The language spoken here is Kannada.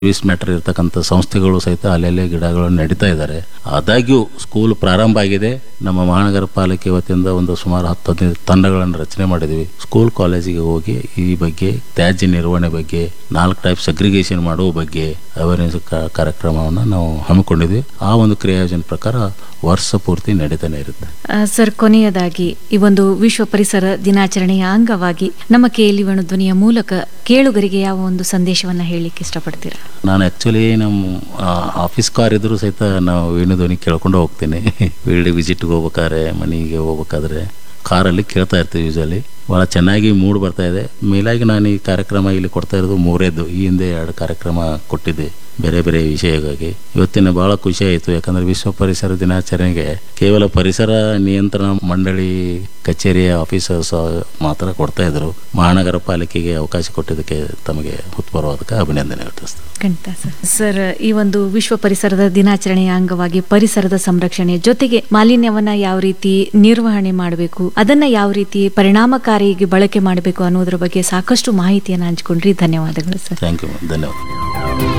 ವೇಸ್ಟ್ ಮ್ಯಾಟರ್ ಇರ್ತಕ್ಕಂಥ ಸಂಸ್ಥೆಗಳು ಸಹಿತ ಅಲ್ಲಲ್ಲೇ ಗಿಡಗಳನ್ನು ನೆಡಿತಾ ಇದ್ದಾರೆ ಆದಾಗ್ಯೂ ಸ್ಕೂಲ್ ಪ್ರಾರಂಭ ಆಗಿದೆ ನಮ್ಮ ಮಹಾನಗರ ಪಾಲಿಕೆ ವತಿಯಿಂದ ಒಂದು ಸುಮಾರು ಹತ್ತು ಹದಿನೈದು ತಂಡಗಳನ್ನು ರಚನೆ ಮಾಡಿದ್ವಿ ಸ್ಕೂಲ್ ಕಾಲೇಜಿಗೆ ಹೋಗಿ ಈ ಬಗ್ಗೆ ತ್ಯಾಜ್ಯ ನಿರ್ವಹಣೆ ಬಗ್ಗೆ ನಾಲ್ಕು ಟೈಪ್ ಸಗ್ರಿಗೇಷನ್ ಮಾಡುವ ಬಗ್ಗೆ ಅವೇರ್ನೆಸ್ ಕಾರ್ಯಕ್ರಮವನ್ನು ನಾವು ಹಮ್ಮಿಕೊಂಡಿದ್ವಿ ಆ ಒಂದು ಕ್ರಿಯಾಯೋಜನೆ ಪ್ರಕಾರ ವರ್ಷ ಪೂರ್ತಿ ನಡೀತಾನೆ ಇರುತ್ತೆ ಆ, ಸರ್ ಕೊನೆಯದಾಗಿ ಈ ಒಂದು ವಿಶ್ವ ಪರಿಸರ ದಿನಾಚರಣೆಯ ಅಂಗವಾಗಿ ನಮ್ಮ ಕೇಳಿ ಧ್ವನಿಯ ಮೂಲಕ ಕೇಳುಗರಿಗೆ ಯಾವ ಒಂದು ಸಂದೇಶವನ್ನ ಹೇಳಲಿಕ್ಕೆ ಇಷ್ಟಪಡ್ತೀರಾ ನಾನು ಆ್ಯಕ್ಚುಲಿ ನಮ್ಮ ಆಫೀಸ್ ಕಾರ್ ಇದ್ರೂ ಸಹಿತ ನಾವು ವೇಣುಧ್ವನಿ ಕೇಳ್ಕೊಂಡು ಹೋಗ್ತೀನಿ ಫೀಲ್ಡ್ ವಿಸಿಟ್ಗೆ ಹೋಗ್ಬೇಕಾದ್ರೆ ಮನೆಗೆ ಹೋಗ್ಬೇಕಾದ್ರೆ ಕಾರಲ್ಲಿ ಕೇಳ್ತಾ ಇರ್ತೀವಿ ಯೂಸಲಿ ಭಾಳ ಚೆನ್ನಾಗಿ ಮೂಡ್ ಬರ್ತಾ ಇದೆ ಮೇಲಾಗಿ ನಾನು ಈ ಕಾರ್ಯಕ್ರಮ ಇಲ್ಲಿ ಕೊಡ್ತಾ ಇರೋದು ಮೂರೇದ್ದು ಈ ಹಿಂದೆ ಎರಡು ಕಾರ್ಯಕ್ರಮ ಕೊಟ್ಟಿದ್ದೆ ಬೇರೆ ಬೇರೆ ವಿಷಯವಾಗಿ ಇವತ್ತಿನ ಭಾಳ ಖುಷಿ ಆಯಿತು ಯಾಕಂದರೆ ವಿಶ್ವ ಪರಿಸರ ದಿನಾಚರಣೆಗೆ ಕೇವಲ ಪರಿಸರ ನಿಯಂತ್ರಣ ಮಂಡಳಿ ಕಚೇರಿಯ ಆಫೀಸರ್ಸ್ ಮಾತ್ರ ಕೊಡ್ತಾ ಇದ್ರು ಮಹಾನಗರ ಪಾಲಿಕೆಗೆ ಅವಕಾಶ ಕೊಟ್ಟಿದ್ದಕ್ಕೆ ತಮಗೆ ಹೃತ್ಪೂರ್ವಕ ಅಭಿನಂದನೆ ತಿಳಿಸ್ತೇನೆ ಖಂಡಿತ ಸರ್ ಸರ್ ಈ ಒಂದು ವಿಶ್ವ ಪರಿಸರದ ದಿನಾಚರಣೆಯ ಅಂಗವಾಗಿ ಪರಿಸರದ ಸಂರಕ್ಷಣೆ ಜೊತೆಗೆ ಮಾಲಿನ್ಯವನ್ನ ಯಾವ ರೀತಿ ನಿರ್ವಹಣೆ ಮಾಡಬೇಕು ಅದನ್ನ ಯಾವ ರೀತಿ ಪರಿಣಾಮಕಾರಿಯಾಗಿ ಬಳಕೆ ಮಾಡಬೇಕು ಅನ್ನೋದ್ರ ಬಗ್ಗೆ ಸಾಕಷ್ಟು ಮಾಹಿತಿಯನ್ನು ಹಂಚಿಕೊಂಡ್ರಿ ಧನ್ಯವಾದಗಳು ಸರ್ ಥ್ಯಾಂಕ್ ಯು ಧನ್ಯವಾದ